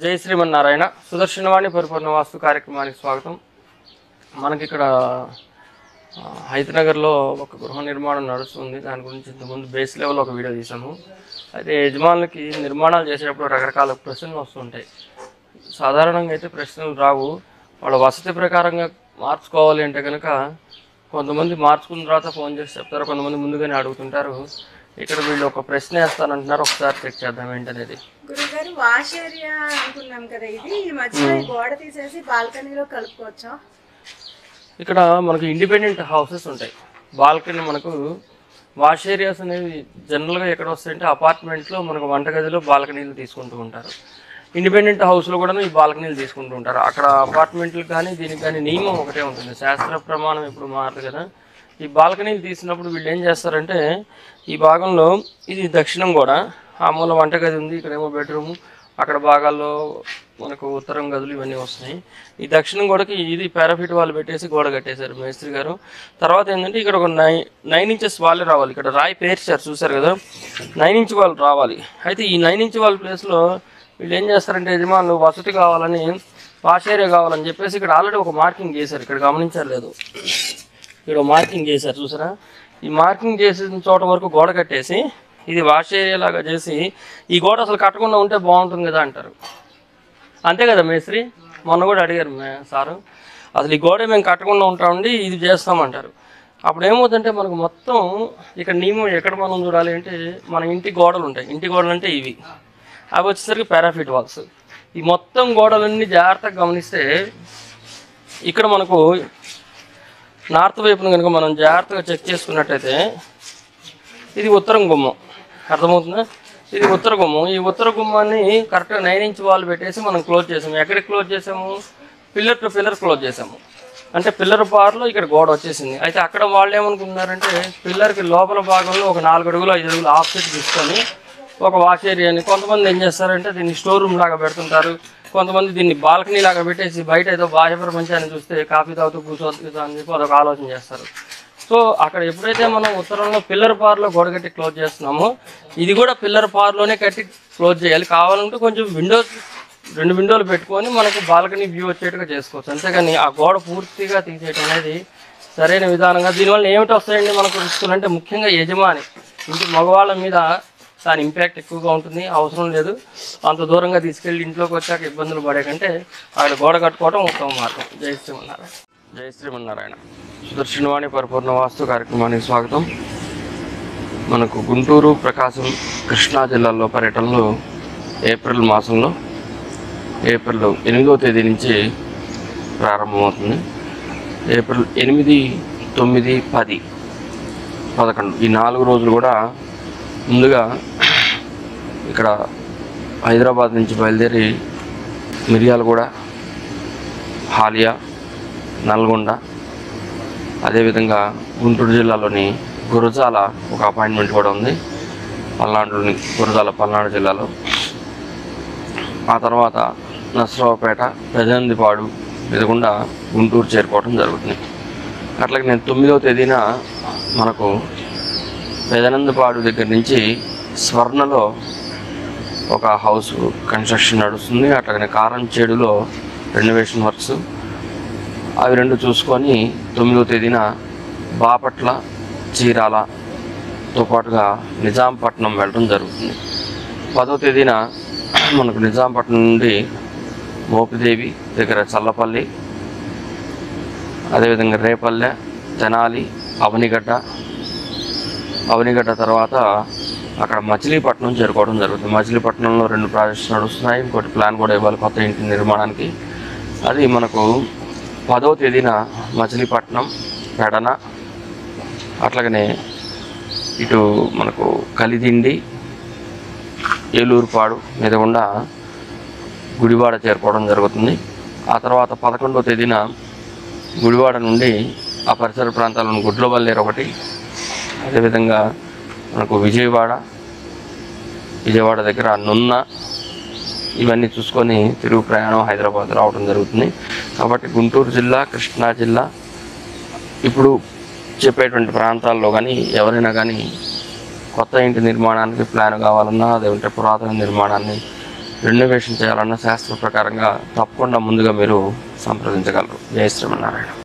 జై శ్రీమన్నారాయణ సుదర్శనవాణి పరిపూర్ణ వాస్తు కార్యక్రమానికి స్వాగతం మనకి ఇక్కడ ఆ, హైతనగర్లో ఒక గృహ నిర్మాణం నడుస్తుంది దాని గురించి ఇంతకుముందు బేస్ లెవెల్ ఒక వీడియో తీసాము అయితే యజమానులకి నిర్మాణాలు చేసేటప్పుడు రకరకాల ప్రశ్నలు వస్తుంటాయి సాధారణంగా అయితే ప్రశ్నలు రావు వాళ్ళ వసతి ప్రకారంగా మార్చుకోవాలి అంటే కనుక కొంతమంది మార్చుకున్న తర్వాత ఫోన్ చేసి చెప్తారు కొంతమంది ముందుగానే అడుగుతుంటారు ఇక్కడ వీళ్ళు ఒక ప్రశ్న వేస్తానంటున్నారు ఒకసారి చెక్ చేద్దాం ఏంటనేది గురుగారు వాష్ ఏరియా అనుకున్నాం కదా ఇది ఈ మధ్యలో ఈ గోడ తీసేసి బాల్కనీలో కలుపుకోవచ్చా ఇక్కడ మనకు ఇండిపెండెంట్ హౌసెస్ ఉంటాయి బాల్కనీ మనకు వాష్ ఏరియాస్ అనేవి జనరల్గా ఎక్కడ వస్తాయంటే అపార్ట్మెంట్లో మనకు వంటగదిలో బాల్కనీలు తీసుకుంటూ ఉంటారు ఇండిపెండెంట్ హౌస్లో కూడా ఈ బాల్కనీలు తీసుకుంటూ ఉంటారు అక్కడ అపార్ట్మెంట్లకు కానీ దీనికి కానీ నియమం ఒకటే ఉంటుంది శాస్త్ర ప్రమాణం ఇప్పుడు మారదు కదా ఈ బాల్కనీలు తీసినప్పుడు వీళ్ళు ఏం చేస్తారంటే ఈ భాగంలో ఇది దక్షిణం కూడా ఆ మూల వంటగది ఉంది ఇక్కడేమో బెడ్రూమ్ అక్కడ భాగాల్లో మనకు ఉత్తరం గదులు ఇవన్నీ వస్తున్నాయి ఈ దక్షిణం గోడకి ఇది పారాఫిట్ వాళ్ళు పెట్టేసి గోడ కట్టేశారు మేస్త్రి గారు తర్వాత ఏంటంటే ఇక్కడ ఒక నైన్ నైన్ ఇంచెస్ వాళ్ళే రావాలి ఇక్కడ రాయి పేర్చారు చూసారు కదా నైన్ ఇంచ్ వాళ్ళు రావాలి అయితే ఈ నైన్ ఇంచ్ వాళ్ళ ప్లేస్లో వీళ్ళు ఏం చేస్తారంటే యజమానులు వసతి కావాలని పాష్ ఏరియా కావాలని చెప్పేసి ఇక్కడ ఆల్రెడీ ఒక మార్కింగ్ చేశారు ఇక్కడ గమనించారు లేదు ఇక్కడ మార్కింగ్ చేశారు చూసారా ఈ మార్కింగ్ చేసిన చోట వరకు గోడ కట్టేసి ఇది వాష్ ఏరియా లాగా చేసి ఈ గోడ అసలు కట్టకుండా ఉంటే బాగుంటుంది కదా అంటారు అంతే కదా మేస్త్రి మొన్న కూడా అడిగారు మే సారు అసలు ఈ గోడ మేము కట్టకుండా ఉంటామండి ఇది చేస్తామంటారు అప్పుడు ఏమవుతుందంటే మనకు మొత్తం ఇక్కడ నియమం ఎక్కడ మనం చూడాలి అంటే మన ఇంటి గోడలు ఉంటాయి ఇంటి గోడలు అంటే ఇవి అవి వచ్చేసరికి పారాఫిట్ వాల్స్ ఈ మొత్తం గోడలన్నీ జాగ్రత్తగా గమనిస్తే ఇక్కడ మనకు నార్త్ వైపున కనుక మనం జాగ్రత్తగా చెక్ చేసుకున్నట్టయితే ఇది ఉత్తరం గుమ్మం అర్థమవుతుందా ఇది ఉత్తర గుమ్మం ఈ ఉత్తర గుమ్మాన్ని కరెక్ట్గా నైన్ ఇంచ్ వాల్ పెట్టేసి మనం క్లోజ్ చేసాము ఎక్కడికి క్లోజ్ చేసాము పిల్లర్ టు పిల్లర్ క్లోజ్ చేసాము అంటే పిల్లర్ బార్లో ఇక్కడ గోడ వచ్చేసింది అయితే అక్కడ వాళ్ళు ఏమనుకుంటున్నారంటే పిల్లర్కి లోపల భాగంలో ఒక నాలుగు అడుగులు ఐదు అడుగులు ఆఫ్సెట్ తీసుకొని ఒక వాష్ ఏరియాని కొంతమంది ఏం చేస్తారంటే దీన్ని స్టోర్ రూమ్ లాగా పెడుతుంటారు కొంతమంది దీన్ని బాల్కనీ లాగా పెట్టేసి బయట ఏదో బాహ్య ప్రపంచాన్ని చూస్తే కాఫీ తాగుతూ కూర్చోవచ్చు అని చెప్పి అదొక ఆలోచన చేస్తారు సో అక్కడ ఎప్పుడైతే మనం ఉత్తరంలో పిల్లర్ పార్లో గోడ కట్టి క్లోజ్ చేస్తున్నామో ఇది కూడా పిల్లర్ పార్లోనే కట్టి క్లోజ్ చేయాలి కావాలంటే కొంచెం విండోస్ రెండు విండోలు పెట్టుకొని మనకు బాల్కనీ వ్యూ వచ్చేట్టుగా చేసుకోవచ్చు అంతేగాని ఆ గోడ పూర్తిగా తీసేయటం అనేది సరైన విధానంగా దీనివల్ల ఏమిటి వస్తాయండి మనకు రిస్కులు అంటే ముఖ్యంగా యజమాని ఇంటి మగవాళ్ళ మీద దాని ఇంపాక్ట్ ఎక్కువగా ఉంటుంది అవసరం లేదు అంత దూరంగా తీసుకెళ్ళి ఇంట్లోకి వచ్చాక ఇబ్బందులు పడే కంటే అక్కడ గోడ కట్టుకోవడం ఉత్తమ మార్గం జై శ్రీమన్నారాయణ జై శ్రీమన్నారాయణ సుదర్శనవాణి పరిపూర్ణ వాస్తు కార్యక్రమానికి స్వాగతం మనకు గుంటూరు ప్రకాశం కృష్ణా జిల్లాల్లో పర్యటనలు ఏప్రిల్ మాసంలో ఏప్రిల్ ఎనిమిదవ తేదీ నుంచి ప్రారంభమవుతుంది ఏప్రిల్ ఎనిమిది తొమ్మిది పది పదకొండు ఈ నాలుగు రోజులు కూడా ముందుగా ఇక్కడ హైదరాబాద్ నుంచి బయలుదేరి మిర్యాలగూడ హాలియా నల్గొండ అదేవిధంగా గుంటూరు జిల్లాలోని గురజాల ఒక అపాయింట్మెంట్ కూడా ఉంది పల్నాడులోని గురజాల పల్నాడు జిల్లాలో ఆ తర్వాత నసరావుపేట పెదనందిపాడు ఎదుగుండా గుంటూరు చేరుకోవడం జరుగుతుంది అట్లాగే నేను తొమ్మిదవ తేదీన మనకు పెదనందిపాడు దగ్గర నుంచి స్వర్ణలో ఒక హౌస్ కన్స్ట్రక్షన్ నడుస్తుంది అట్లాగనే కారం చేడులో రెనోవేషన్ వర్క్స్ అవి రెండు చూసుకొని తొమ్మిదవ తేదీన బాపట్ల చీరాలతో పాటుగా నిజాంపట్నం వెళ్ళడం జరుగుతుంది పదో తేదీన మనకు నిజాంపట్నం నుండి మోపిదేవి దగ్గర చల్లపల్లి అదేవిధంగా రేపల్లె తెనాలి అవనిగడ్డ అవనిగడ్డ తర్వాత అక్కడ మచిలీపట్నం చేరుకోవడం జరుగుతుంది మచిలీపట్నంలో రెండు ప్రాజెక్ట్స్ నడుస్తున్నాయి ఇంకోటి ప్లాన్ కూడా ఇవ్వాలి కొత్త ఇంటి నిర్మాణానికి అది మనకు పదో తేదీన మచిలీపట్నం పెడన అట్లాగనే ఇటు మనకు కలిదిండి ఏలూరుపాడు మీద గుండా గుడివాడ చేరుకోవడం జరుగుతుంది ఆ తర్వాత పదకొండవ తేదీన గుడివాడ నుండి ఆ పరిసర ప్రాంతాలను గుడ్లవల్లేరు ఒకటి అదేవిధంగా మనకు విజయవాడ విజయవాడ దగ్గర నున్న ఇవన్నీ చూసుకొని తిరుగు ప్రయాణం హైదరాబాద్ రావడం జరుగుతుంది కాబట్టి గుంటూరు జిల్లా కృష్ణా జిల్లా ఇప్పుడు చెప్పేటువంటి ప్రాంతాల్లో కానీ ఎవరైనా కానీ కొత్త ఇంటి నిర్మాణానికి ప్లాన్ కావాలన్నా అదేంటే పురాతన నిర్మాణాన్ని రెనోవేషన్ చేయాలన్న శాస్త్ర ప్రకారంగా తప్పకుండా ముందుగా మీరు సంప్రదించగలరు జయ శ్రీమన్నారాయణ